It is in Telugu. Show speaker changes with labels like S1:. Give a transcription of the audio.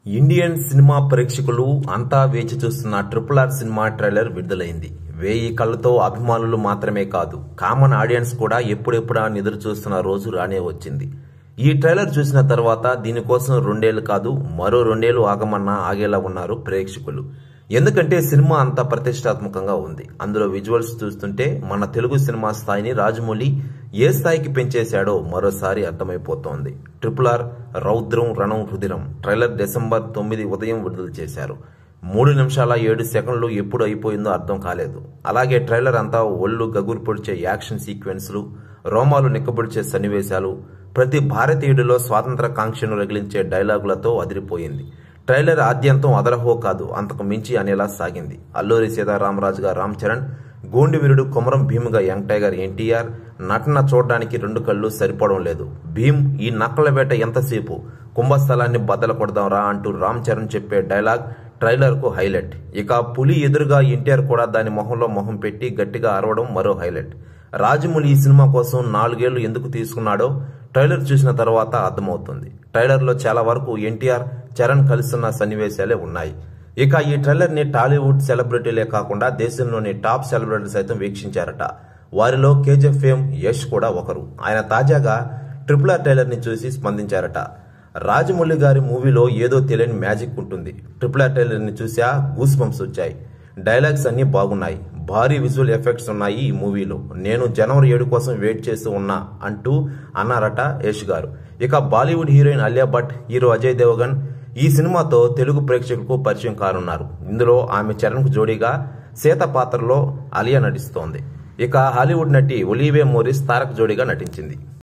S1: ఇండియన్ సినిమా ప్రేక్షకులు అంతా వేచి చూస్తున్న ట్రిపుల్ ఆర్ సినిమా ట్రైలర్ విడుదలైంది వేయి కళ్ళతో అభిమానులు మాత్రమే కాదు కామన్ ఆడియన్స్ కూడా ఎప్పుడెప్పుడా ఎదురు చూస్తున్న రోజు రానే వచ్చింది ఈ ట్రైలర్ చూసిన తర్వాత దీనికోసం రెండేళ్లు కాదు మరో రెండేళ్లు ఆగమన్నా ఆగేలా ఉన్నారు ప్రేక్షకులు ఎందుకంటే సినిమా అంత ప్రతిష్టాత్మకంగా ఉంది అందులో విజువల్స్ చూస్తుంటే మన తెలుగు సినిమా స్థాయిని రాజమౌళి ఏ స్థాయికి పెంచేశాడో మరోసారి అర్థమైపోతోంది triple R Raudram Ranam Rudhiram trailer December తొమ్మిది ఉదయం విడుదల చేశారు మూడు నిమిషాల ఏడు సెకండ్లు ఎప్పుడు అయిపోయిందో అర్థం కాలేదు అలాగే ట్రైలర్ అంతా ఒళ్ళు గగురు పొడిచే యాక్షన్ సీక్వెన్స్లు రోమాలు నిక్కబొడిచే సన్నివేశాలు ప్రతి భారతీయుడిలో స్వాతంత్ర కాంక్షను రగిలించే డైలాగులతో అదిరిపోయింది ట్రైలర్ ఆద్యంతం అదరహో కాదు అంతకు మించి అనేలా సాగింది అల్లూరి సీతారామరాజుగా రామ్ చరణ్ గోండి వీరుడు కొమరం భీముగా యంగ్ టైగర్ ఎన్టీఆర్ నటన చూడడానికి రెండు కళ్ళు సరిపోవడం లేదు భీమ్ ఈ నక్కల వేట ఎంతసేపు కుంభస్థలాన్ని బద్దలు కొడదాంరా అంటూ రామ్ చరణ్ చెప్పే డైలాగ్ ట్రైలర్ కు హైలైట్ ఇక పులి ఎదురుగా ఎన్టీఆర్ కూడా దాని మొహంలో మొహం పెట్టి గట్టిగా అరవడం మరో హైలైట్ రాజమౌళి ఈ సినిమా కోసం నాలుగేళ్లు ఎందుకు తీసుకున్నాడో ట్రైలర్ చూసిన తర్వాత అర్థమవుతుంది ట్రైలర్లో చాలా వరకు ఎన్టీఆర్ చరణ్ కలుస్తున్న సన్నివేశాలే ఉన్నాయి ఇక ఈ ట్రైలర్ ని టాలీవుడ్ సెలబ్రిటీలే కాకుండా దేశంలోని టాప్ సెలబ్రిటీ సైతం వీక్షించారట వారిలో కేజీఎఫ్ ఫేమ్ యష్ కూడా ఒకరు ఆయన తాజాగా ట్రిపుల్ ఆర్ ట్రైలర్ ని చూసి స్పందించారట రాజమౌళి గారి మూవీలో ఏదో తెలియని మ్యాజిక్ ఉంటుంది ట్రిపుల్ ఆర్ ట్రైలర్ ని చూసా గూస్ బంప్స్ వచ్చాయి డైలాగ్స్ అన్ని బాగున్నాయి భారీ విజువల్ ఎఫెక్ట్స్ ఉన్నాయి ఈ మూవీలో నేను జనవరి ఏడు కోసం వెయిట్ చేస్తూ ఉన్నా అంటూ అన్నారట యష్ గారు ఇక బాలీవుడ్ హీరోయిన్ అలియా భట్ హీరో అజయ్ దేవగన్ ఈ సినిమాతో తెలుగు ప్రేక్షకులకు పరిచయం కానున్నారు ఇందులో ఆమె చరణ్కు జోడీగా సీత పాత్రలో అలియా నటిస్తోంది ఇక హాలీవుడ్ నటి ఒలీవే మోరిస్ తారక్ జోడీగా నటించింది